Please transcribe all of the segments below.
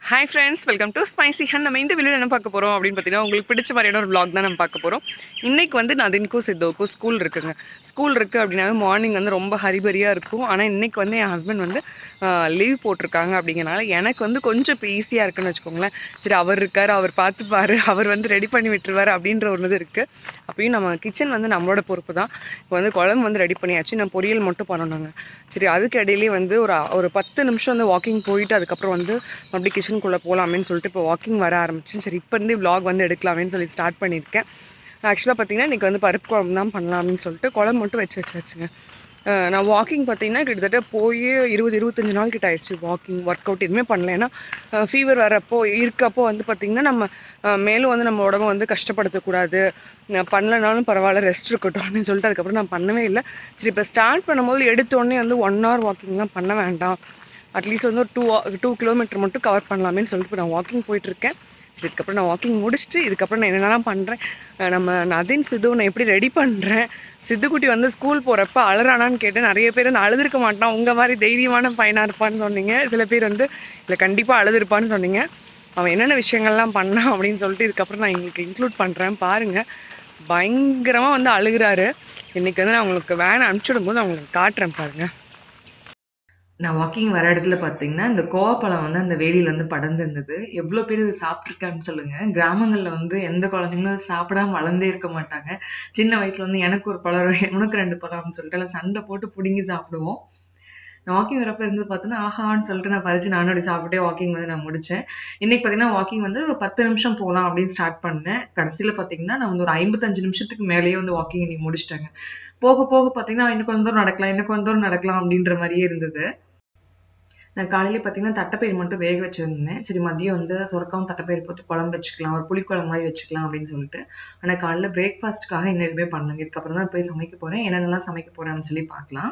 Hi friends welcome to spicy ஹன் நம்ம இந்த வீடியோ என்ன பார்க்க போகிறோம் அப்படின்னு பார்த்தீங்கன்னா உங்களுக்கு பிடிச்ச மாதிரியான ஒரு vlog தான் நம்ம பார்க்க போகிறோம் இன்றைக்கி வந்து நதின்க்கும் சித்தோக்கும் ஸ்கூல் இருக்குங்க ஸ்கூல் இருக்குது அப்படின்னாவே மார்னிங் வந்து ரொம்ப ஹரிபரியாக இருக்கும் ஆனால் இன்றைக்கி வந்து என் ஹஸ்பண்ட் வந்து லீவ் போட்டிருக்காங்க அப்படிங்கிறனால எனக்கு வந்து கொஞ்சம் இப்போ ஈஸியாக இருக்குன்னு வச்சுக்கோங்களேன் சரி அவர் இருக்கார் அவர் பார்த்துப்பாரு அவர் வந்து ரெடி பண்ணி விட்டுருவார் அப்படின்ற ஒரு இது இருக்குது அப்பயும் நம்ம கிச்சன் வந்து நம்மளோட பொறுப்பு தான் இப்போ வந்து குழம்பு வந்து ரெடி பண்ணியாச்சு நான் பொரியல் மட்டும் பண்ணணுங்க சரி அதுக்கு இடையிலே வந்து ஒரு ஒரு பத்து நிமிஷம் வந்து வாக்கிங் போயிட்டு அதுக்கப்புறம் வந்து மறுபடியும் கிச்சனுக்குள்ளே போகலாமேன்னு சொல்லிட்டு இப்போ வாக்கிங் வர ஆரம்பிச்சேன் சரி இப்போ இருந்து vlog வந்து எடுக்கலாமேன்னு சொல்லி ஸ்டார்ட் பண்ணியிருக்கேன் ஆக்சுவலாக பார்த்தீங்கன்னா இன்றைக்கி வந்து பருப்பு குழம்பு தான் பண்ணலாம் அப்படின்னு சொல்லிட்டு குழம்பு மட்டும் வச்சு வச்சாச்சுங்க அஹ் நான் வாக்கிங் பார்த்தீங்கன்னா கிட்டத்தட்ட போய் இருபது இருபத்தஞ்சு நாள் கிட்ட ஆயிடுச்சு வாக்கிங் ஒர்க் அவுட் எதுவுமே பண்ணல ஏன்னா ஃபீவர் வரப்போ இருக்கப்போ வந்து பார்த்திங்கன்னா நம்ம அஹ் மேலும் வந்து நம்ம உடம்ப வந்து கஷ்டப்படுத்தக்கூடாது நான் பண்ணலனாலும் பரவாயில்ல ரெஸ்ட் இருக்கட்டும் அப்படின்னு சொல்லிட்டு அதுக்கப்புறம் நான் பண்ணவே இல்லை சரி இப்போ ஸ்டார்ட் பண்ணும்போது எடுத்தோடனே வந்து ஒன் ஹவர் வாக்கிங்லாம் பண்ண வேண்டாம் அட்லீஸ்ட் வந்து ஒரு டூ டூ கிலோமீட்டர் மட்டும் கவர் பண்ணலாமேன்னு சொல்லிட்டு இப்போ நான் வாக்கிங் போயிட்டுருக்கேன் சரி இதுக்கப்புறம் நான் வாக்கிங் முடிச்சுட்டு இதுக்கப்புறம் நான் என்னென்னலாம் பண்ணுறேன் நம்ம நதின் சித்து நான் எப்படி ரெடி பண்ணுறேன் சித்துக்குட்டி வந்து ஸ்கூல் போகிறப்ப அழறானான்னு கேட்டேன் நிறைய பேர் வந்து அழுதுருக்க மாட்டான் உங்கள் மாதிரி தைரியமான பையனாக இருப்பான்னு சொன்னீங்க சில பேர் வந்து இல்லை கண்டிப்பாக அழுதுருப்பான்னு சொன்னீங்க அவன் என்னென்ன விஷயங்கள்லாம் பண்ணான் அப்படின்னு சொல்லிட்டு இதுக்கப்புறம் நான் எங்களுக்கு இன்க்ளூட் பண்ணுறேன் பாருங்கள் பயங்கரமாக வந்து அழுகுறாரு இன்றைக்கி வந்து நான் உங்களுக்கு வேன் அனுப்பிச்சிடும்போது நான் உங்களுக்கு காட்டுறேன் பாருங்கள் நான் வாக்கிங் வர இடத்துல பார்த்தீங்கன்னா இந்த கோவாப்பழம் வந்து அந்த வேலியில வந்து படர்ந்திருந்தது எவ்வளோ பேர் இது சாப்பிட்ருக்கான்னு சொல்லுங்க கிராமங்கள்ல வந்து எந்த குழந்தைங்களும் அது சாப்பிடாம வளர்ந்தே இருக்க மாட்டாங்க சின்ன வயசுல வந்து எனக்கு ஒரு பழம் உனக்கு ரெண்டு பழம்னு சொல்லிட்டு எல்லாம் சண்டை போட்டு பிடுங்கி சாப்பிடுவோம் நான் வாக்கிங் வரப்ப இருந்து பார்த்தோன்னா ஆஹான்னு சொல்லிட்டு நான் பறிச்சு நானும் அப்படி சாப்பிட்டே வாக்கிங் வந்து நான் முடிச்சேன் இன்னைக்கு பார்த்தீங்கன்னா வாக்கிங் வந்து ஒரு பத்து நிமிஷம் போகலாம் அப்படின்னு ஸ்டார்ட் பண்ணேன் கடைசியில் பார்த்தீங்கன்னா நான் வந்து ஒரு ஐம்பத்தஞ்சு நிமிஷத்துக்கு மேலேயே வந்து வாக்கிங் இன்னைக்கு முடிச்சிட்டேங்க போக போக பார்த்தீங்கன்னா இன்னும் கொஞ்சம் தூரம் நடக்கலாம் இன்னும் கொஞ்சம் தூரம் நடக்கலாம் அப்படின்ற மாதிரியே இருந்தது நான் காலையில பார்த்தீங்கன்னா தட்டைப்பயிர் மட்டும் வேக வச்சிருந்தேன் சரி மதியம் வந்து சுரக்காவும் தட்டைப்பயிர் போட்டு குழம்பு வச்சுக்கலாம் ஒரு புளிக்குழம்பு மாதிரி வச்சுக்கலாம் அப்படின்னு சொல்லிட்டு ஆனால் காலைல பிரேக்ஃபாஸ்ட்டுக்காக இன்னும் எதுவுமே பண்ணலங்க இதுக்கப்புறம் தான் போய் சமைக்க போகிறேன் என்னென்னலாம் சமைக்க போகிறேன்னு சொல்லி பார்க்கலாம்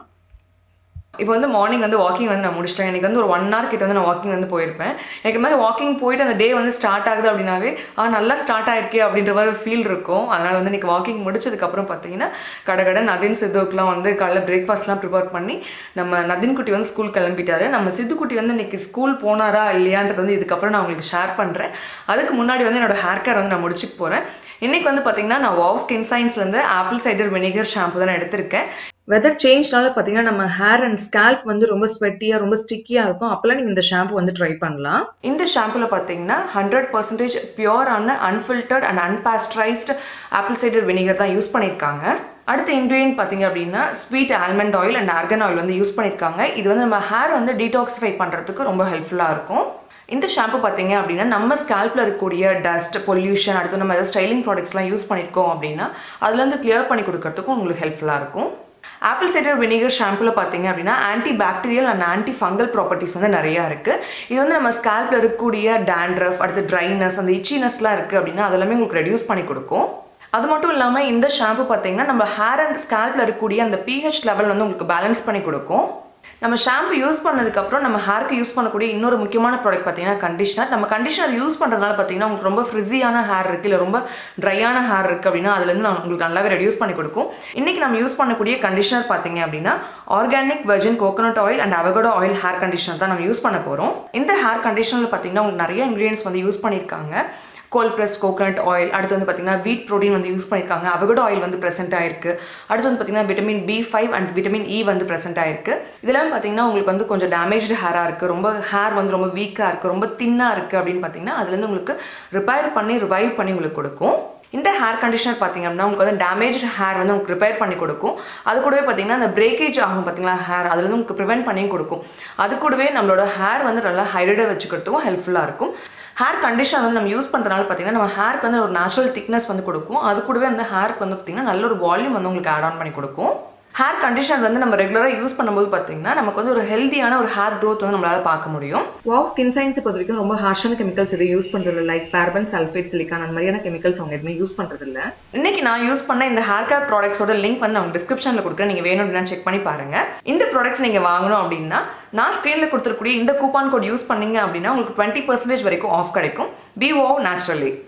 இப்போ வந்து மார்னிங் வந்து வாக்கிங் வந்து நான் முடிச்சிட்டேன் எனக்கு வந்து ஒரு ஒன் ஹவர் கிட்ட வந்து நான் வாக்கிங் வந்து போயிருப்பேன் எனக்கு இந்த மாதிரி வாக்கிங் போயிட்டு அந்த டே வந்து ஸ்டார்ட் ஆகுது அப்படின்னாவே ஆ நல்லா ஸ்டார்ட் ஆயிருக்கே அப்படின்ற மாதிரி ஃபீல் இருக்கும் அதனால் வந்து இன்றைக்கி வாக்கிங் முடிச்சதுக்கப்புறம் பார்த்தீங்கன்னா கடகட நதின் சித்துவுக்குலாம் வந்து காலைல பிரேக்ஃபாஸ்ட்லாம் ப்ரிப்பேர் பண்ணி நம்ம நதின் குட்டி வந்து ஸ்கூல் கிளம்பிட்டாரு நம்ம சித்துக்குட்டி வந்து இன்றைக்கி ஸ்கூல் போனாரா இல்லையான்றது வந்து இதுக்கப்புறம் நான் உங்களுக்கு ஷேர் பண்ணுறேன் அதுக்கு முன்னாடி வந்து என்னோட ஹேர் கேர் வந்து நான் முடிச்சுக்க போகிறேன் இன்றைக்கி வந்து பார்த்தீங்கன்னா நான் வாவ் ஸ்கின் சயின்ஸ்லேருந்து ஆப்பிள் சைடர் வினிகர் ஷாம்பு தான் நான் எடுத்திருக்கேன் வெதர் சேஞ்ச்னால பார்த்தீங்கன்னா நம்ம ஹேர் அண்ட் ஸ்கேல்ப் வந்து ரொம்ப ஸ்வெட்டியாக ரொம்ப ஸ்டிக்கியாக இருக்கும் அப்போல்லாம் நீங்கள் இந்த ஷாம்பு வந்து ட்ரை பண்ணலாம் இந்த ஷாம்புல பார்த்தீங்கன்னா ஹண்ட்ரட் பர்சன்டேஜ் பியூரான unfiltered and unpasteurized apple cider vinegar தான் யூஸ் பண்ணியிருக்காங்க அடுத்த இன்க்ரீடியன்ட் பார்த்தீங்க அப்படின்னா sweet almond oil and argan oil வந்து யூஸ் பண்ணியிருக்காங்க இது வந்து நம்ம ஹேர் வந்து டீடாக்சிஃபை பண்ணுறதுக்கு ரொம்ப ஹெல்ப்ஃபுல்லாக இருக்கும் இந்த ஷாம்பு பார்த்தீங்க அப்படின்னா நம்ம ஸ்கேல்பில் இருக்கக்கூடிய டஸ்ட் பொல்யூஷன் அடுத்து நம்ம ஏதாவது ஸ்டைலிங் ப்ராடக்ட்ஸ்லாம் யூஸ் பண்ணியிருக்கோம் அப்படின்னா அதுலேருந்து கிளியர் பண்ணி கொடுக்கறதுக்கும் உங்களுக்கு ஹெல்ப்ஃபுல்லாக இருக்கும் ஆப்பிள் சைடர் வினிகர் ஷாம்பில் பார்த்தீங்க அப்படின்னா antibacterial and antifungal properties வந்து நிறையா இருக்குது இது வந்து நம்ம ஸ்கேல்பில் இருக்கக்கூடிய டேண்ட்ரஃப் அடுத்து ட்ரைனஸ் அந்த இச்சினஸ்லாம் இருக்குது அப்படின்னா அதெல்லாமே உங்களுக்கு ரெடியூஸ் பண்ணி கொடுக்கும் அது மட்டும் இல்லாமல் இந்த ஷாம்பு பார்த்தீங்கன்னா நம்ம ஹேர் அண்ட் ஸ்கேல்பில் இருக்கக்கூடிய அந்த பிஹெச் லெவல் வந்து உங்களுக்கு பேலன்ஸ் பண்ணி கொடுக்கும் நம்ம ஷாம்பு யூஸ் பண்ணதுக்கப்புறம் நம்ம ஹேருக்கு யூஸ் பண்ணக்கூடிய இன்னொரு முக்கியமான ப்ராடக்ட் பார்த்தீங்கன்னா கண்டிஷனர் நம்ம கண்டிஷனர் யூஸ் பண்ணுறதுனால பார்த்தீங்கன்னா உங்களுக்கு ரொம்ப ஃப்ரிஸியான ஹேர் இருக்குது இல்லை ரொம்ப ட்ரையான ஹேர் இருக்குது அப்படின்னா அதுலேருந்து நான் உங்களுக்கு நல்லாவே ரெடியூஸ் பண்ணி கொடுக்கும் இன்றைக்கி நம்ம யூஸ் பண்ணக்கூடிய கண்டிஷனர் பார்த்தீங்க அப்படின்னா organic virgin coconut oil and avocado oil hair conditioner தான் நம்ம யூஸ் பண்ண போகிறோம் இந்த ஹேர் கண்டிஷனரில் பார்த்தீங்கன்னா உங்களுக்கு நிறைய இன்க்ரீடியன்ஸ் வந்து யூஸ் பண்ணியிருக்காங்க கோல்ட் ப்ரெஸ் கோகனட் ஆயில் அடுத்து வந்து பார்த்தீங்கன்னா வீட் ப்ரோட்டீன் வந்து யூஸ் பண்ணியிருக்காங்க அவகடோ ஆயில் வந்து ப்ரெசென்ட் ஆயிருக்கு அடுத்து வந்து பார்த்தீங்கன்னா vitamin B five and vitamin E வந்து ப்ரெசென்ட் ஆயிருக்கு இதெல்லாம் பார்த்தீங்கன்னா உங்களுக்கு வந்து கொஞ்சம் டேமேஜ்டு ஹேராக இருக்குது ரொம்ப ஹேர் வந்து ரொம்ப வீக்காக இருக்குது ரொம்ப தின்னாக இருக்குது அப்படின்னு பார்த்தீங்கன்னா அதுலேருந்து உங்களுக்கு ரிப்பேர் பண்ணி ரிவைவ் பண்ணி உங்களுக்கு கொடுக்கும் இந்த ஹேர் கண்டிஷனர் பார்த்தீங்க அப்படின்னா உங்களுக்கு வந்து டேமேஜ் ஹேர் வந்து உங்களுக்கு ரிப்பேர் பண்ணி கொடுக்கும் அது கூடவே பார்த்தீங்கன்னா அந்த பிரேக்கேஜ் ஆகும் பார்த்தீங்களா ஹேர் அதுல இருந்து உங்களுக்கு ப்ரிவென்ட் பண்ணியும் கொடுக்கும் அது கூடவே நம்மளோட ஹேர் வந்து நல்லா ஹைட்ரேட்டாக வச்சுக்கிறதுக்கும் ஹெல்ப்ஃபுல்லாக இருக்கும் ஹேர் கண்டிஷனர் வந்து நம்ம யூஸ் பண்ணுறதுனால பார்த்தீங்கன்னா நம்ம ஹேருக்கு வந்து ஒரு நேச்சுரல் திக்னஸ் வந்து கொடுக்கும் அது கூடவே அந்த ஹேருக்கு வந்து பார்த்தீங்கன்னா நல்ல ஒரு வால்யூம் வந்து உங்களுக்கு ஆட் ஆன் பண்ணி கொடுக்கும் ஹேர் கண்டிஷனர் வந்து நம்ம ரெகுலராக யூஸ் பண்ணும்போது பார்த்தீங்கன்னா நமக்கு வந்து ஒரு ஹெல்த்தியான ஒரு ஹேர் க்ரோத் வந்து நம்மளால பார்க்க முடியும் வாவ் ஸ்கின் சயின்ஸை பொறுத்த வரைக்கும் ரொம்ப ஹார்ஷான கெமிக்கல்ஸ் எதுவும் யூஸ் பண்ணுறது லைக் கார்பன் சல்ஃபேட் சிலிக்கான் அந்த மாதிரியான கெமிக்கல்ஸ் அவங்க எதுவுமே யூஸ் பண்ணுறது இல்லை இன்னைக்கு நான் யூஸ் பண்ண இந்த ஹேர் கேர் ப்ராடக்ட்ஸோட லிங்க் வந்து நான் டிஸ்கிரிப்ஷனில் கொடுக்குறேன் நீங்கள் வேணும் அப்படின்னா செக் பண்ணி பாருங்க இந்த ப்ராடக்ட்ஸ் நீங்கள் வாங்கணும் அப்படின்னா நான் ஸ்க்ரீனில் கொடுத்துருக்கூடிய இந்த கூப்பான் கோட் யூஸ் பண்ணீங்க அப்படின்னா உங்களுக்கு டுவெண்ட்டி பர்சன்டேஜ் வரைக்கும் ஆஃப் கிடைக்கும் பிஓ நேச்சுரலி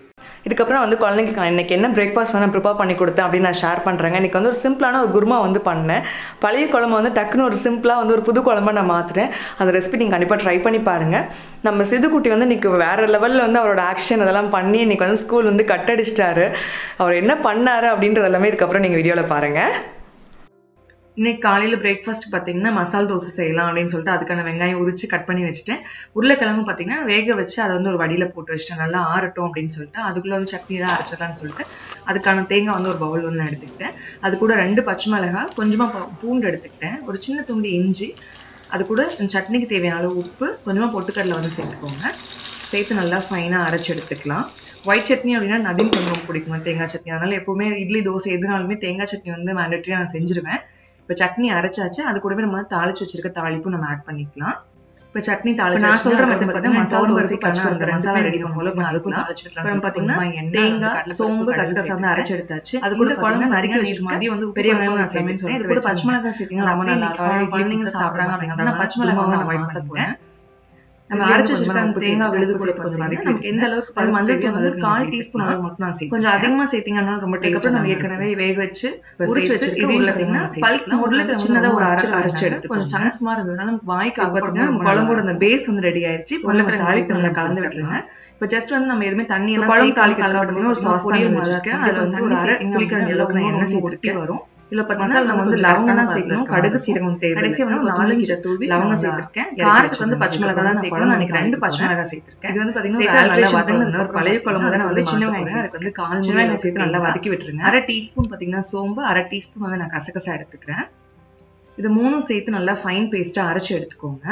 இதுக்கப்புறம் வந்து குழந்தைங்களுக்கு நான் இன்றைக்கி என்ன பிரேக்ஃபாஸ்ட் வந்து ப்ரிப்பேர் பண்ணி கொடுத்தேன் அப்படின்னு நான் ஷேர் பண்ணுறேங்க இன்றைக்கி வந்து ஒரு சிம்பிளான ஒரு குருமா வந்து பண்ணேன் பழைய குழம்பு வந்து டக்குன்னு ஒரு சிம்பிளாக வந்து ஒரு புது குழம்பா நான் மாற்றுறேன் அந்த ரெசிபி நீங்கள் கண்டிப்பாக ட்ரை பண்ணி பாருங்கள் நம்ம சிதுக்குட்டி வந்து இன்றைக்கி வேறு லெவலில் வந்து அவரோட ஆக்ஷன் அதெல்லாம் பண்ணி இன்றைக்கி வந்து ஸ்கூல் வந்து கட் அடிச்சிட்டாரு அவர் என்ன பண்ணாரு அப்படின்றது எல்லாமே இதுக்கப்புறம் நீங்கள் வீடியோவில் பாருங்கள் இன்னைக்கு காலையில் பிரேக்ஃபாஸ்ட் பார்த்தீங்கன்னா மசால் தோசை செய்யலாம் அப்படின்னு சொல்லிட்டு அதுக்கான வெங்காயம் உரிச்சு கட் பண்ணி வச்சுட்டேன் உருளைக்கிழங்கு பார்த்தீங்கன்னா வேக வச்சு அதை வந்து ஒரு வடியில் போட்டு வச்சுட்டேன் நல்லா ஆறட்டும் அப்படின்னு சொல்லிட்டு அதுக்குள்ளே வந்து சட்னி தான் அரைச்சிடலாம்னு சொல்லிட்டு அதுக்கான தேங்காய் வந்து ஒரு பவுல் வந்து நான் எடுத்துக்கிட்டேன் அது கூட ரெண்டு பச்சை மிளகாய் கொஞ்சமாக பூண்டு எடுத்துக்கிட்டேன் ஒரு சின்ன துண்டு இஞ்சி அது கூட சட்னிக்கு தேவையான அளவு உப்பு கொஞ்சமாக பொட்டுக்கடலை வந்து சேர்த்துக்கோங்க சேர்த்து நல்லா ஃபைனாக அரைச்சி எடுத்துக்கலாம் ஒயிட் சட்னி அப்படின்னா நதிம் கொஞ்சம் ரொம்ப பிடிக்கும் தேங்காய் சட்னி அதனால எப்பவுமே இட்லி தோசை எதுனாலுமே தேங்காய் சட்னி வந்து மேண்டட்ரியாக நான் செஞ்சிருவேன் இப்போ சட்னி அரைச்சாச்சு அது கூடவே நம்ம தாளிச்சு வச்சிருக்க தாளிப்பும் நம்ம ஆட் பண்ணிக்கலாம் இப்போ சட்னி தாளிச்சு நான் சொல்ற மெத்தட் பார்த்தீங்கன்னா மசாலா தோசைக்கான அந்த மசாலா ரெடி பண்ணும்போது அதுக்கும் தாளிச்சுக்கலாம் பார்த்தீங்கன்னா தேங்காய் சோம்பு கசகசா வந்து அரைச்சு எடுத்தாச்சு அது கூட குழம்பு நறுக்கி வச்சிருக்க மாதிரி வந்து பெரிய வெங்காயம் நான் சேர்த்து இது கூட பச்சை மிளகாய் சேர்த்தீங்கன்னா ரொம்ப நல்லா இருக்கும் குழந்தைங்க சாப்பிட்றாங்க அப்படின்னா நான் பச்சை மிளகாய் நான் அவாய்ட் பண்ணுவேன் நம்ம அரைச்சு வச்சிருக்க அந்த தேங்காய் விழுது கூட கொஞ்சம் வதக்கி எந்த அளவுக்கு அது மஞ்சள் தூள் வந்து கால் டீஸ்பூன் அளவு மட்டும் நான் சேர்த்து கொஞ்சம் அதிகமா சேர்த்தீங்கன்னா ரொம்ப டேஸ்ட் நம்ம ஏற்கனவே வேக வச்சு உரிச்சு வச்சிருக்க உருளைக்கிழங்கு பல்ஸ் மோட்ல சின்னதா ஒரு அரை அரைச்சு எடுத்து கொஞ்சம் சான்ஸ் மாதிரி இருந்ததுனால நமக்கு வாய்க்கு பார்த்தீங்கன்னா குழம்போட அந்த பேஸ் வந்து ரெடி ஆயிருச்சு உருளைக்கிழங்கு தாளித்தம்ல கலந்து விட்டுருங்க இப்போ ஜஸ்ட் வந்து நம்ம எதுவுமே தண்ணி எல்லாம் குழம்பு தாளிக்க கலந்து ஒரு சாஸ் பொரியல் வச்சிருக்கேன் அதுல வந்து ஒரு அரை புளிக்கிழங்கு அளவுக்கு நான் எண்ணெய் சேர்த்துட்டு வரும் இல்ல பார்த்தீங்கன்னா நம்ம வந்து லவங்கம் தான் சேர்க்கணும் கடுகு சீரகம் தேவை கடைசி வந்து நாலு கீரை தூவி லவங்கம் சேர்த்திருக்கேன் காரத்துக்கு வந்து பச்சை மிளகாய் தான் சேர்க்கணும் நான் ரெண்டு பச்சை மிளகாய் சேர்த்திருக்கேன் இது வந்து பாத்தீங்கன்னா நல்லா வதங்கினது ஒரு பழைய குழம்பு தான் வந்து சின்ன வெங்காயம் அதுக்கு வந்து கால் சின்ன வெங்காயம் சேர்த்து நல்லா வதக்கி விட்டுருங்க அரை டீஸ்பூன் பாத்தீங்கன்னா சோம்பு அரை டீஸ்பூன் வந்து நான் கசகசா எடுத்துக்கிறேன் இது மூணும் சேர்த்து நல்லா ஃபைன் பேஸ்டா அரைச்சு எடுத்துக்கோங்க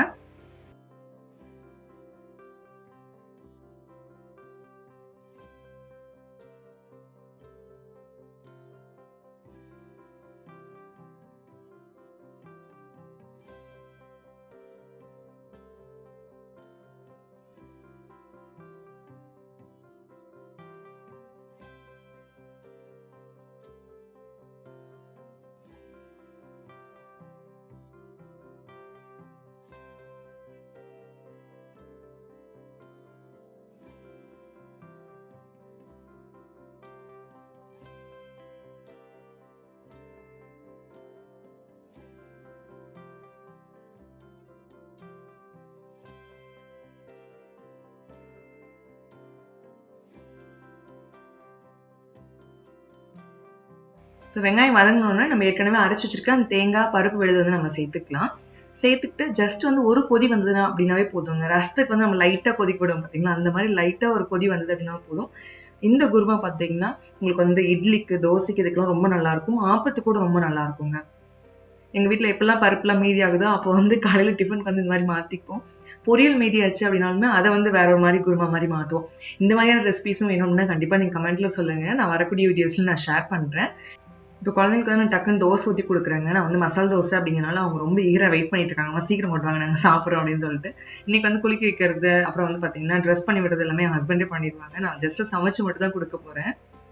இப்போ வெங்காயம் வதங்கினோன்னா நம்ம ஏற்கனவே அரைச்சி வச்சிருக்க அந்த தேங்காய் பருப்பு விழுது வந்து நம்ம சேர்த்துக்கலாம் சேர்த்துக்கிட்டு ஜஸ்ட் வந்து ஒரு கொதி வந்ததுன்னா அப்படின்னாவே போதுங்க ரசத்துக்கு வந்து நம்ம லைட்டாக கொதிக்க விடுவோம் பார்த்தீங்களா அந்த மாதிரி லைட்டாக ஒரு கொதி வந்தது அப்படின்னா போதும் இந்த குருமா பார்த்தீங்கன்னா உங்களுக்கு வந்து இட்லிக்கு தோசைக்கு இதுக்கெல்லாம் ரொம்ப நல்லா இருக்கும் ஆப்பத்துக்கு கூட ரொம்ப நல்லா இருக்குங்க எங்கள் வீட்டில் எப்பெல்லாம் பருப்புலாம் மீதி ஆகுதோ அப்போ வந்து காலையில் டிஃபனுக்கு வந்து இந்த மாதிரி மாற்றிப்போம் பொரியல் மீதி ஆச்சு அப்படின்னாலுமே அதை வந்து வேற ஒரு மாதிரி குருமா மாதிரி மாற்றுவோம் இந்த மாதிரியான ரெசிபிஸும் வேணும்னா கண்டிப்பாக நீங்கள் கமெண்ட்ல சொல்லுங்கள் நான் வரக்கூடிய வீடியோஸில் நான் ஷேர் பண்ணுறேன் இப்போ குழந்தைங்களுக்கு வந்து நான் டக்குன்னு தோசை ஊற்றி கொடுக்குறேங்க நான் வந்து மசாலா தோசை அப்படிங்கிறனால அவங்க ரொம்ப ஈராக வெயிட் பண்ணிட்டு இருக்காங்க சீக்கிரம் போட்டுவாங்க நாங்கள் சாப்பிட்றோம் அப்படின்னு சொல்லிட்டு இன்னைக்கு வந்து குளிக்க வைக்கிறது அப்புறம் வந்து பார்த்தீங்கன்னா ட்ரெஸ் பண்ணி விடுறது எல்லாமே என் ஹஸ்பண்டே பண்ணிடுவாங்க நான் ஜஸ்ட் சமைச்சு மட்டும் தான் கொடுக்க போகிறேன்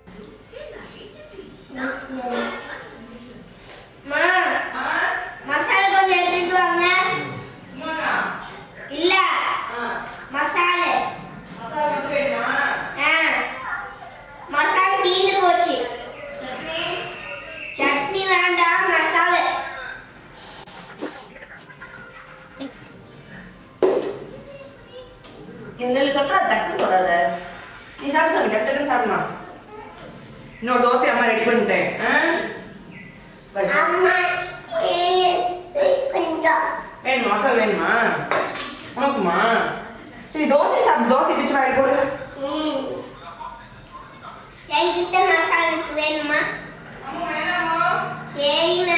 மசாலா கொஞ்சம் எடுத்துட்டு வாங்க இல்ல மசாலா ஆ மசாலா தீந்து போச்சு சட்னி வேண்டாம் மசாலா இல்லை சொல்கிறா டக்குன்னு வராத நீ சாப்பிட சாமி டக்கு டக்குன்னு சாப்பிடலாம் இன்னொரு தோசை அம்மா ரெடி பண்ணிட்டேன் ஆ பை. அம்மா கொஞ்சம் வேணுமா மசாலா வேணுமா உனக்குமா சரி தோசை சாப்பிடு தோசை பிச்சு வாங்கி கொடு ம். என்கிட்ட மசாலுக்கு வேணுமா சரிண்ணா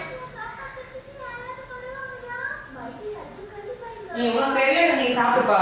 நீ உனக்கு தேவையான நீ சாப்பிடுப்பா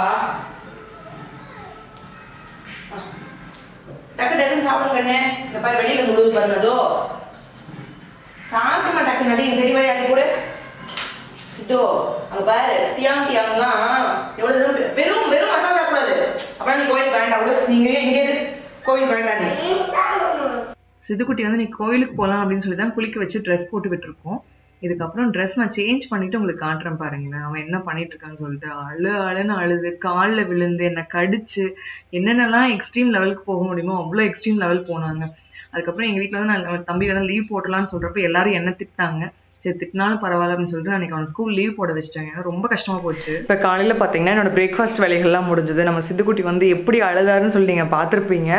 ஆ. டக்கு டக்குன்னு சாப்பிடுங்க கண்ணே இந்த பாரு வெளியில முழுது பண்ணதோ சாப்பிடுமா டக்கு நதி ரெடி வாய் அள்ளி கொடு சிட்டோ அங்க பாரு தியாங் தியாங்லாம் எவ்வளவு தூரம் வெறும் வெறும் மசாலா சாப்பிடாது அப்புறம் நீ கோயில் வேண்டாம் விடு நீங்க இங்கே இரு கோயில் வேண்டாம் நீ சித்துக்குட்டி வந்து நீ கோயிலுக்கு போகலாம் அப்படின்னு சொல்லி தான் குளிக்க வச்சு ட்ரெஸ் போட்டு விட்டுருக்கோம் இதுக்கப்புறம் ட்ரெஸ் நான் சேஞ்ச் பண்ணிட்டு உங்களுக்கு காட்டுறேன் பாருங்களேன் அவன் என்ன பண்ணிட்டு இருக்கான்னு சொல்லிட்டு அழு அழுன்னு அழுது காலில் விழுந்து என்னை கடிச்சு என்னென்னலாம் எக்ஸ்ட்ரீம் லெவலுக்கு போக முடியுமோ அவ்வளோ எக்ஸ்ட்ரீம் லெவல் போனாங்க அதுக்கப்புறம் எங்கள் வீட்டில் வந்து நான் தம்பி வந்து லீவ் போட்டலாம்னு சொல்கிறப்ப எல்லாரும் என்ன திட்டினாங்க சரி திட்டினாலும் பரவாயில்ல அப்படின்னு சொல்லிட்டு அன்னைக்கு அவன் ஸ்கூல் லீவ் போட வச்சிட்டாங்க ஏன்னா ரொம்ப கஷ்டமா போச்சு இப்போ காலையில் பார்த்தீங்கன்னா என்னோட பிரேக்ஃபாஸ்ட் வேலைகள்லாம் முடிஞ்சது நம்ம சித்துக்குட்டி வந்து எப்படி அழுதாருன்னு சொல்லி நீங்கள் பார்த்துருப்பீங்க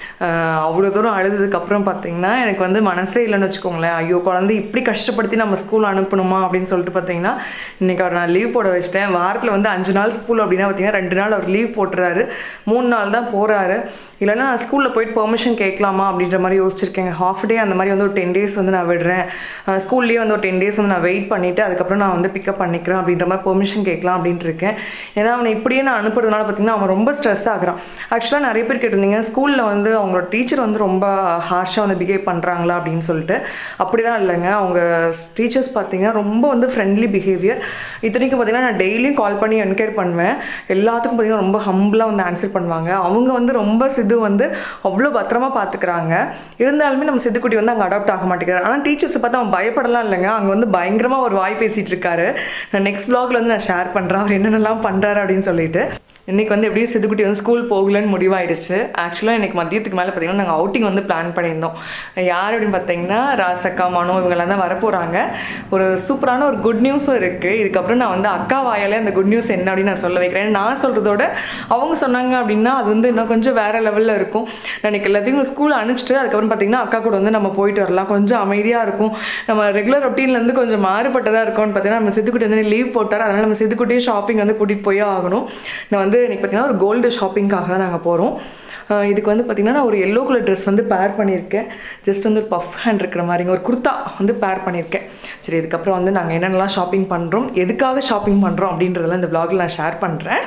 அவ்வளோ தூரம் அழுததுக்கப்புறம் பார்த்தீங்கன்னா எனக்கு வந்து மனசே இல்லைன்னு வச்சுக்கோங்களேன் ஐயோ குழந்தை இப்படி கஷ்டப்படுத்தி நம்ம ஸ்கூல் அனுப்பணுமா அப்படின்னு சொல்லிட்டு பார்த்தீங்கன்னா இன்றைக்கி அவர் நான் லீவ் போட வச்சிட்டேன் வாரத்தில் வந்து அஞ்சு நாள் ஸ்கூல் அப்படின்னா பார்த்தீங்கன்னா ரெண்டு நாள் அவர் லீவ் போட்டுறாரு மூணு நாள் தான் போகிறாரு இல்லைன்னா நான் ஸ்கூலில் போயிட்டு பெர்மிஷன் கேட்கலாமா அப்படின்ற மாதிரி யோசிச்சிருக்கேன் ஹாஃப் டே அந்த மாதிரி வந்து ஒரு டென் டேஸ் வந்து நான் விடுறேன் ஸ்கூல்லேயே வந்து ஒரு டென் டேஸ் வந்து நான் வெயிட் பண்ணிவிட்டு அதுக்கப்புறம் நான் வந்து பிக்கப் பண்ணிக்கிறேன் அப்படின்ற மாதிரி பெர்மிஷன் கேட்கலாம் அப்படின்ட்டு இருக்கேன் ஏன்னா அவனை இப்படியே நான் அனுப்புறதுனால பார்த்தீங்கன்னா அவன் ரொம்ப ஸ்ட்ரெஸ் ஆகுறான் ஆக்சுவலாக நிறைய பேர் கேட்டிருந்தீங்க ஸ்கூலில் வந்து அவங்களோட டீச்சர் வந்து ரொம்ப ஹார்ஷாக வந்து பிஹேவ் பண்ணுறாங்களா அப்படின்னு சொல்லிட்டு அப்படிலாம் இல்லைங்க அவங்க டீச்சர்ஸ் பார்த்தீங்கன்னா ரொம்ப வந்து ஃப்ரெண்ட்லி பிஹேவியர் இத்தனைக்கும் பார்த்தீங்கன்னா நான் டெய்லியும் கால் பண்ணி என்கொயர் பண்ணுவேன் எல்லாத்துக்கும் பார்த்தீங்கன்னா ரொம்ப ஹம்பிளாக வந்து ஆன்சர் பண்ணுவாங்க அவங்க வந்து ரொம்ப சித்து வந்து அவ்வளோ பத்திரமா பார்த்துக்கிறாங்க இருந்தாலுமே நம்ம சித்துக்குட்டி வந்து அங்கே அடாப்ட் ஆக மாட்டேங்கிறார் ஆனால் டீச்சர்ஸை பார்த்து அவன் பயப்படலாம் இல்லைங்க அங்கே வந்து பயங்கரமாக ஒரு வாய் பேசிகிட்டு இருக்காரு நான் நெக்ஸ்ட் vlogல வந்து நான் ஷேர் பண்ணுறேன் அவர் என்னென்னலாம் பண்ணுறாரு அப்படின்னு சொல்லிட்டு இன்னைக்கு வந்து எப்படியும் சித்துக்குட்டி வந்து ஸ்கூல் போகலன்னு முடிவாயிடுச்சு ஆக்சுவலாக இன்னைக்கு மதியத்துக்கு மேலே பார்த்தீங்கன்னா நாங்கள் அவுட்டிங் வந்து பிளான் பண்ணியிருந்தோம் யார் அப்படின்னு பார்த்தீங்கன்னா ராசக்கா மனோ இவங்கெல்லாம் தான் வரப்போகிறாங்க ஒரு சூப்பரான ஒரு குட் நியூஸும் இருக்குது இதுக்கப்புறம் நான் வந்து அக்கா வாயாலே அந்த குட் நியூஸ் என்ன அப்படின்னு நான் சொல்ல வைக்கிறேன் நான் சொல்கிறதோட அவங்க சொன்னாங்க அப்படின்னா அது வந்து இன்னும் கொஞ்சம் வேறு லெவலில் இருக்கும் நான் இன்னைக்கு எல்லாத்தையும் ஸ்கூல் அனுப்பிச்சிட்டு அதுக்கப்புறம் பார்த்தீங்கன்னா அக்கா கூட வந்து நம்ம போயிட்டு வரலாம் கொஞ்சம் அமைதியாக இருக்கும் நம்ம ரெகுலர் ரொட்டீன்லேருந்து கொஞ்சம் மாறுபட்டதாக இருக்கும்னு பார்த்தீங்கன்னா நம்ம சித்துக்குட்டி வந்து லீவ் போட்டார் அதனால் நம்ம சித்துக்குட்டியும் ஷாப்பிங் வந்து கூட்டிகிட்டு போயே ஆகணும் நான் வந்து இன்னைக்கு பார்த்தீங்கன்னா ஒரு கோல்டு ஷாப்பிங்காக தான் நாங்கள் போகிறோம் இதுக்கு வந்து பார்த்திங்கன்னா நான் ஒரு எல்லோ கலர் ட்ரெஸ் வந்து பேர் பண்ணியிருக்கேன் ஜஸ்ட் வந்து ஒரு பஃப் ஹேண்ட் இருக்கிற மாதிரிங்க ஒரு குர்த்தா வந்து பேர் பண்ணியிருக்கேன் சரி இதுக்கப்புறம் வந்து நாங்கள் என்னென்னலாம் ஷாப்பிங் பண்ணுறோம் எதுக்காக ஷாப்பிங் பண்ணுறோம் அப்படின்றதெல்லாம் இந்த vlogல நான் ஷேர் பண்ணுறேன்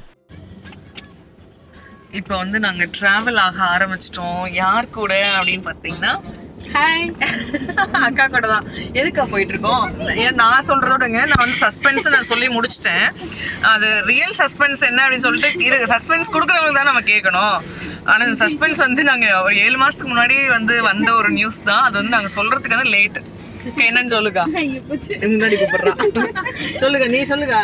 இப்போ வந்து நாங்கள் ட்ராவல் ஆக ஆரம்பிச்சிட்டோம் யார் கூட அப்படின்னு பார்த்தீங்கன்னா ஹாய் அக்கா கூட தான் எதுக்கா போயிட்டு இருக்கோம் ஏன் நான் சொல்றதோடங்க நான் வந்து சஸ்பென்ஸ் நான் சொல்லி முடிச்சிட்டேன் அது ரியல் சஸ்பென்ஸ் என்ன அப்படின்னு சொல்லிட்டு இரு சஸ்பென்ஸ் கொடுக்குறவங்க தான் நம்ம கேட்கணும் ஆனால் இந்த சஸ்பென்ஸ் வந்து நாங்கள் ஒரு ஏழு மாசத்துக்கு முன்னாடி வந்து வந்த ஒரு நியூஸ் தான் அது வந்து நாங்கள் சொல்றதுக்கு வந்து லேட் என்னன்னு சொல்லுக்கா முன்னாடி கூப்பிடுறா சொல்லுங்க நீ சொல்லுங்க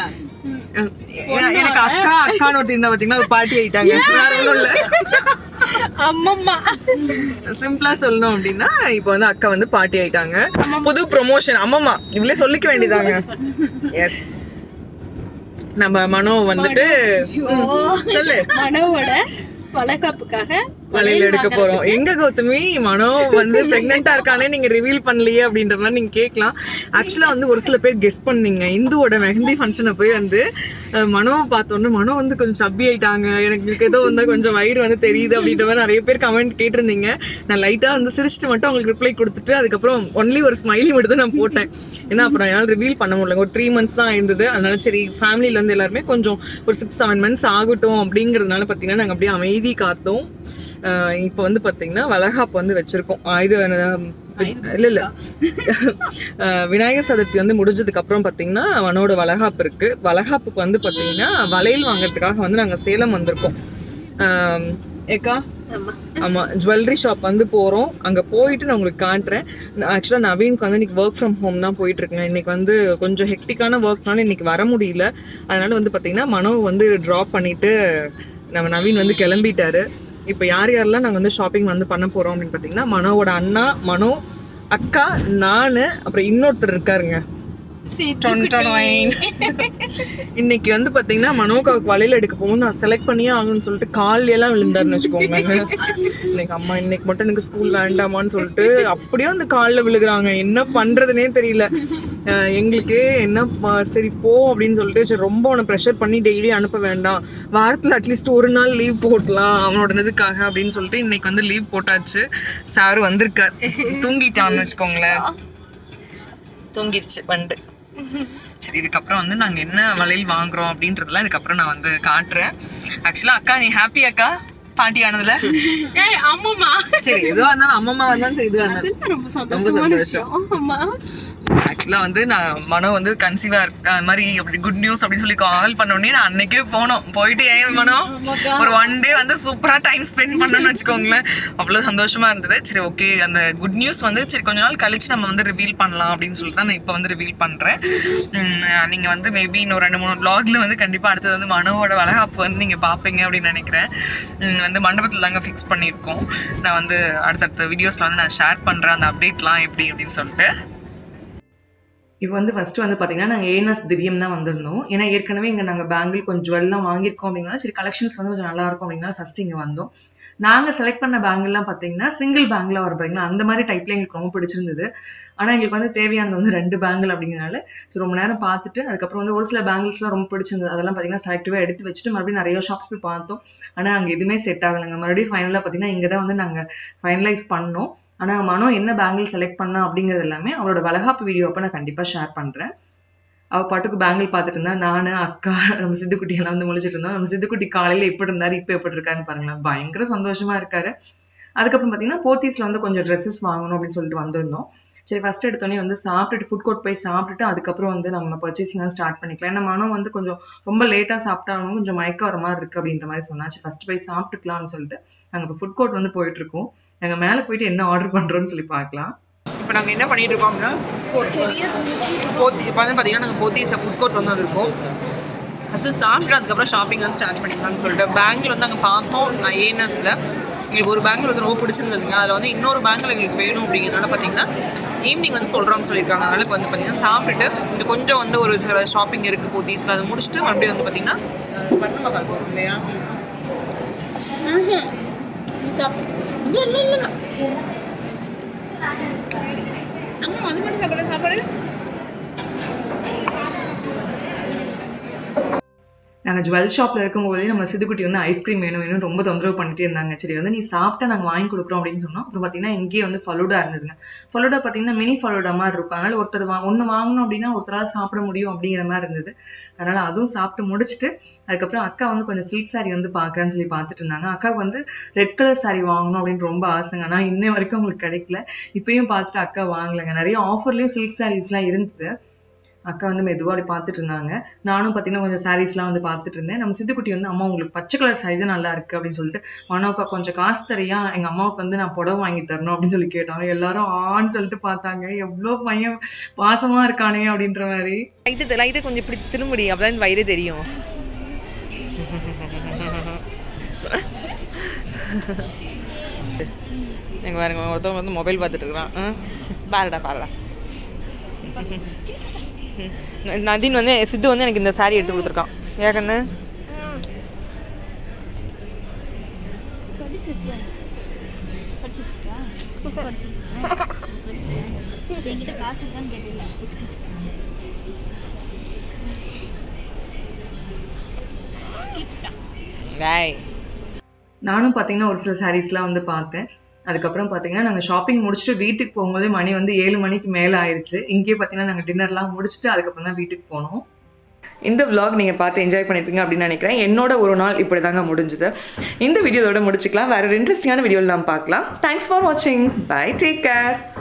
எ- எனக்கு அக்கா அக்கான்னு ஒருத்தர் இருந்தா பாத்தீங்கன்னா ஒரு பாட்டி ஆயிட்டாங்க வேற ஒன்றும் இல்லை அம்மம்மா சிம்பிளா சொல்லணும் அப்படின்னா இப்போ வந்து அக்கா வந்து பாட்டி ஆயிட்டாங்க புது ப்ரொமோஷன் ஆமாமா இவளே சொல்லிக்க வேண்டியதாங்க எஸ் நம்ம மனோ வந்துட்டு ம், சொல்லு மனோவோட வளகாப்புக்காக வளையல் எடுக்க போறோம் எங்க கௌதமி மனோ வந்து பிரெக்னெண்டா இருக்கானே நீங்க ரிவீல் பண்ணலையே அப்படின்ற மாதிரி நீங்க கேட்கலாம் ஆக்சுவலா வந்து ஒரு சில பேர் கெஸ் பண்ணீங்க இந்துவோட மெஹந்தி ஃபங்க்ஷனை போய் வந்து அஹ், மனோவை பார்த்தோன்னே மனோ வந்து கொஞ்சம் சப்பி ஆயிட்டாங்க எனக்கு ஏதோ வந்து கொஞ்சம் வயிறு வந்து தெரியுது அப்படின்ற மாதிரி நிறைய பேர் கமெண்ட் கேட்டிருந்தீங்க நான் லைட்டா வந்து சிரிச்சிட்டு மட்டும் அவங்களுக்கு ரிப்ளை கொடுத்துட்டு அதுக்கப்புறம் ஒன்லி ஒரு ஸ்மைலி மட்டும் தான் நான் போட்டேன் ஏன்னா அப்புறம் என்னால் ரிவீல் பண்ண முடியல ஒரு த்ரீ மந்த்ஸ் தான் இருந்தது அதனால சரி ஃபேமிலியில வந்து எல்லாருமே கொஞ்சம் ஒரு சிக்ஸ் செவன் மந்த்ஸ் ஆகட்டும் அப்படிங்கிறதுனால பார்த்தீங்கன்னா நாங்கள் அப்படியே அமைதி காத்தோம் ஆஹ் இப்போ வந்து பார்த்தீங்கன்னா வளகாப்பு வந்து வச்சிருக்கோம் ஆஹ் இது ஆஹ் இல்ல இல்ல ஆஹ் விநாயகர் சதுர்த்தி வந்து முடிஞ்சதுக்கு அப்புறம் பார்த்தீங்கன்னா அவனோட வளகாப்பு இருக்கு வளகாப்புக்கு வந்து பார்த்தீங்கன்னா வளையல் வாங்குறதுக்காக வந்து நாங்கள் சேலம் வந்திருக்கோம் ஆஹ் ஏக்கா ஆமா ஜுவல்லரி ஷாப் வந்து போறோம் அங்க போயிட்டு நான் உங்களுக்கு காட்டுறேன் ஆக்சுவலா நவீனுக்கு வந்து இன்னைக்கு ஒர்க் ஃப்ரம் ஹோம் தான் போயிட்டு இருக்கேன் இன்னைக்கு வந்து கொஞ்சம் ஹெக்டிக்கான ஒர்க்னால இன்னைக்கு வர முடியல அதனால வந்து பாத்தீங்கன்னா மனோ வந்து ட்ராப் பண்ணிட்டு நம்ம நவீன் வந்து கிளம்பிட்டாரு இப்போ யார் யாரெல்லாம் நாங்கள் வந்து ஷாப்பிங் வந்து பண்ண போறோம் அப்படின்னு பார்த்தீங்கன்னா மனோவோட அண்ணா மனோ அக்கா நான் அப்புறம் இன்னொருத்தர் இருக்காருங்க டொன் டொன் வைன். இன்னைக்கு வந்து பாத்தீங்கன்னா மனோகாவுக்கு வலையில எடுக்க போகும்போது நான் செலக்ட் பண்ணியே ஆகணும்னு சொல்லிட்டு கால்ல எல்லாம் விழுந்தாருன்னு வச்சுக்கோங்களேன் இன்னைக்கு அம்மா இன்னைக்கு மட்டும் எனக்கு ஸ்கூல் வேண்டாமான்னு சொல்லிட்டு அப்படியே அந்த கால்ல விழுகுறாங்க என்ன பண்றதுனே தெரியல அஹ் எங்களுக்கு என்ன ப- சரி போ அப்படின்னு சொல்லிட்டு சரி ரொம்ப அவனை ப்ரெஷர் பண்ணி டெய்லி அனுப்ப வேண்டாம் வாரத்துல அட்லீஸ்ட் ஒரு நாள் லீவ் போட்டலாம் அவனோட இதுக்காக அப்படின்னு சொல்லிட்டு இன்னைக்கு வந்து லீவ் போட்டாச்சு சார் வந்திருக்கார் தூங்கிட்டான்னு வச்சுக்கோங்களேன் தூங்கிருச்சு வண்டு சரி இதுக்கப்புறம் வந்து நாங்கள் என்ன வளையல் வாங்குறோம் அப்படின்றதெல்லாம் இதுக்கப்புறம் நான் வந்து காட்டுறேன் ஆக்சுவலாக அக்கா நீ ஹாப்பி அக்கா பாட்டி ஆனதுல ஏய் அம்மம்மா சரி எதுவாக இருந்தாலும் அம்மம்மா வந்தாலும் சரி இதுவாக இருந்தாலும் ரொம்ப சந்தோஷமான விஷயம் அம்மா ஆக்சுவலி ஆக்சுவலாக வந்து நான் மனோ வந்து கன்சீவாக இருக்க அது மாதிரி அப்படி குட் நியூஸ் அப்படின்னு சொல்லி கால் பண்ண உடனே நான் அன்னைக்கே போனோம் போயிட்டு ஏன் மனோ ஒரு ஒன் டே வந்து சூப்பராக டைம் ஸ்பெண்ட் பண்ணணும்னு வச்சுக்கோங்களேன் அவ்வளோ சந்தோஷமா இருந்தது சரி ஓகே அந்த குட் நியூஸ் வந்து சரி கொஞ்ச நாள் கழிச்சு நம்ம வந்து ரிவீல் பண்ணலாம் அப்படின்னு சொல்லிட்டு தான் நான் இப்போ வந்து ரிவீல் பண்ணுறேன் நீங்கள் வந்து மேபி இன்னும் ரெண்டு மூணு vlogல வந்து கண்டிப்பாக அடுத்தது வந்து மனோவோட வளகாப்பு வந்து நீங்கள் பார்ப்பீங்க அப்படின்னு நினைக்கிறேன் உம், வந்து மண்டபத்தில் தாங்க ஃபிக்ஸ் பண்ணியிருக்கோம் நான் வந்து அடுத்தடுத்த வீடியோஸில் வந்து நான் ஷேர் பண்ணுறேன் அந்த அப்டேட்லாம் எப்படி அப்படின்னு சொல்லிட்டு இப்போ வந்து ஃபர்ஸ்ட் வந்து பார்த்தீங்கன்னா நாங்கள் ஏஎன்எஸ் திவ்யம் தான் வந்திருந்தோம் ஏன்னா ஏற்கனவே இங்கே நாங்கள் பேங்கிள் கொஞ்சம் ஜுவல்லாம் வாங்கியிருக்கோம் அப்படின்னா சரி கலெக்ஷன்ஸ் வந்து கொஞ்சம் நல்லா இருக்கும் அப்படின்னா ஃபர்ஸ்ட் இங்கே வந்தோம் நாங்கள் செலக்ட் பண்ண பேங்கிள்லாம் பார்த்தீங்கன்னா சிங்கிள் பேங்கில் வரும் பார்த்தீங்களா அந்த மாதிரி டைப்ல எங்களுக்கு ரொம்ப பிடிச்சிருந்தது ஆனால் எங்களுக்கு வந்து தேவையானது வந்து ரெண்டு பேங்கிள் அப்படிங்கிறனால ஸோ ரொம்ப நேரம் பார்த்துட்டு அதுக்கப்புறம் வந்து ஒரு சில பேங்கிள்ஸ்லாம் ரொம்ப பிடிச்சிருந்தது அதெல்லாம் பார்த்தீங்கன்னா செலக்டிவாக எடுத்து வச்சுட்டு மறுபடியும் நிறைய ஷாப்ஸ் போய் பார்த்தோம் ஆனால் அங்கே எதுவுமே செட் ஆகலைங்க மறுபடியும் ஃபைனலாக பார்த்தீங்கன்னா இங்கே தான் வந்து நாங்கள் ஃபைனலைஸ் பண்ணோம் ஆனால் மனோ என்ன பேங்கிள் செலக்ட் பண்ணா அப்படிங்கிறது எல்லாமே அவளோட வளகாப்பு வீடியோ அப்போ நான் கண்டிப்பாக ஷேர் பண்ணுறேன் அவ பாட்டுக்கு பேங்கிள் பார்த்துட்டு இருந்தா நானு அக்கா நம்ம சித்துக்குட்டி எல்லாம் வந்து முழிச்சிட்டு இருந்தோம் நம்ம சித்துக்குட்டி காலையில எப்படி இருந்தாரு இப்போ எப்படி இருக்காருன்னு பாருங்களேன் பயங்கர சந்தோஷமா இருக்காரு அதுக்கப்புறம் பார்த்தீங்கன்னா போத்தீஸ்ல வந்து கொஞ்சம் ட்ரெஸ்ஸஸ் வாங்கணும் அப்படின்னு சொல்லிட்டு வந்திருந்தோம் சரி ஃபர்ஸ்ட் எடுத்தோடனே வந்து சாப்பிட்டுட்டு ஃபுட் கோர்ட் போய் சாப்பிட்டுட்டு அதுக்கப்புறம் வந்து நம்ம பர்ச்சேசிங் ஸ்டார்ட் பண்ணிக்கலாம் ஏன்னா மனம் வந்து கொஞ்சம் ரொம்ப லேட்டாக சாப்பிட்டாலும் கொஞ்சம் மயக்கம் வர மாதிரி இருக்கு அப்படின்ற மாதிரி சொன்னாச்சு ஃபர்ஸ்ட் போய் சாப்பிட்டுக்கலாம்னு சொல்லிட்டு நாங்கள் இப்போ ஃபுட் கோர்ட் வந்து போயிட்டு இருக்கோம் நாங்கள் மேலே போயிட்டு என்ன ஆர்டர் பண்றோம்னு சொல்லி பார்க்கலாம் இப்போ நாங்கள் என்ன பண்ணிட்டு இருக்கோம் அப்படின்னா போத்தி இப்போ வந்து பார்த்தீங்கன்னா நாங்கள் போத்தீஸ் ஃபுட் கோர்ட் வந்து வந்திருக்கோம் ஃபஸ்ட்டு சாப்பிட்டு அதுக்கப்புறம் ஷாப்பிங் வந்து ஸ்டார்ட் பண்ணிக்கலாம்னு சொல்லிட்டு பேங்கில் வந்து அங்கே பார்த்தோம் ஏஎன்எஸில் எங்களுக்கு ஒரு பேங்கில் வந்து ரொம்ப பிடிச்சிருந்ததுங்க அதில் வந்து இன்னொரு பேங்கில் எங்களுக்கு வேணும் அப்படிங்கிறதுனால பார்த்தீங்கன்னா ஈவினிங் வந்து சொல்கிறோம்னு சொல்லியிருக்காங்க அதனால இப்போ வந்து பார்த்தீங்கன்னா சாப்பிட்டுட்டு இங்கே கொஞ்சம் வந்து ஒரு சில ஷாப்பிங் இருக்குது போத்தீஸில் அதை முடிச்சுட்டு மறுபடியும் வந்து பார்த்தீங்கன்னா ஸ்பர்ணமாக பார்ப்போம் இல்லையா நீ சாப்பிடு இல்லை இல்லை இல்லை அங்கே அது மட்டும் சாப்பாடு சாப்பாடு நாங்கள் ஜுவல் ஷாப்பில் இருக்கும்போதே நம்ம சிதுக்குட்டி வந்து ஐஸ்கிரீம் வேணும் வேணும் ரொம்ப தொந்தரவு பண்ணிட்டே இருந்தாங்க சரி வந்து நீ சாப்பிட்டா நாங்கள் வாங்கி கொடுக்குறோம் அப்படின்னு சொன்னோம் அப்புறம் பார்த்தீங்கன்னா இங்கேயே வந்து ஃபலூடா இருந்ததுங்க ஃபலூடா பார்த்தீங்கன்னா மினி ஃபலூடா மாதிரி இருக்கும் அதனால ஒருத்தர் வா ஒன்று வாங்கணும் அப்படின்னா ஒருத்தரால் சாப்பிட முடியும் அப்படிங்கிற மாதிரி இருந்தது அதனால அதுவும் சாப்பிட்டு முடிச்சுட்டு அதுக்கப்புறம் அக்கா வந்து கொஞ்சம் சில்க் saree வந்து பார்க்குறேன்னு சொல்லி பார்த்துட்டு இருந்தாங்க அக்காவுக்கு வந்து ரெட் கலர் saree வாங்கணும் அப்படின்னு ரொம்ப ஆசைங்க ஆனால் இன்னை வரைக்கும் உங்களுக்கு கிடைக்கல இப்பயும் பார்த்துட்டு அக்கா வாங்கலைங்க நிறைய ஆஃபர்லேயும் சில்க் சாரீஸ்லாம் இருந்தது அக்கா வந்து மெதுவாக அப்படி பார்த்துட்டு இருந்தாங்க நானும் பார்த்தீங்கன்னா கொஞ்சம் சாரீஸ்லாம் வந்து பார்த்துட்டு இருந்தேன் நம்ம சித்துக்குட்டி வந்து அம்மா உங்களுக்கு பச்சை கலர் saree தான் நல்லா இருக்கு அப்படின்னு சொல்லிட்டு மனோக்கா கொஞ்சம் காசு தரியா எங்க அம்மாவுக்கு வந்து நான் புடவை வாங்கி தரணும் அப்படின்னு சொல்லி கேட்டோம் எல்லாரும் ஆன்னு சொல்லிட்டு பார்த்தாங்க எவ்வளோ பையன் பாசமா இருக்கானே அப்படின்ற மாதிரி லைட்டு லைட்டு கொஞ்சம் இப்படி திரும்படி அப்பதான் வயிறு தெரியும் எங்க பாருங்க ஒருத்தவங்க வந்து மொபைல் பார்த்துட்டு இருக்கிறான் ஆ, பாருடா பாருடா நதின் வந்து சித்து வந்து எனக்கு இந்த saree எடுத்து கொடுத்துருக்கான் ஏன் கண்ணு கடிச்சு வச்சுருவேன் படிச்சு வச்சுருக்கா படிச்சு வச்சுருக்கேன் என்கிட்ட காசு இருக்கான்னு கேட்டில்ல டாய் நானும் பார்த்தீங்கன்னா ஒரு சில சாரீஸ்லாம் வந்து பார்த்தேன் அதுக்கப்புறம் பார்த்தீங்கன்னா நாங்கள் ஷாப்பிங் முடிச்சுட்டு வீட்டுக்கு போகும்போதே மணி வந்து ஏழு மணிக்கு மேலே ஆயிடுச்சு இங்கேயே பார்த்தீங்கன்னா நாங்கள் டின்னர்லாம் முடிச்சுட்டு அதுக்கப்புறம் தான் வீட்டுக்கு போனோம் இந்த vlog நீங்கள் பார்த்து என்ஜாய் பண்ணியிருப்பீங்க அப்படின்னு நினைக்கிறேன் என்னோட ஒரு நாள் இப்படி தாங்க முடிஞ்சுது இந்த வீடியோவோட முடிச்சுக்கலாம் வேற ஒரு இன்ட்ரெஸ்டிங்கான வீடியோவில் நாம் பார்க்கலாம் தேங்க்ஸ் ஃபார் வாட்சிங் பை டேக் கேர்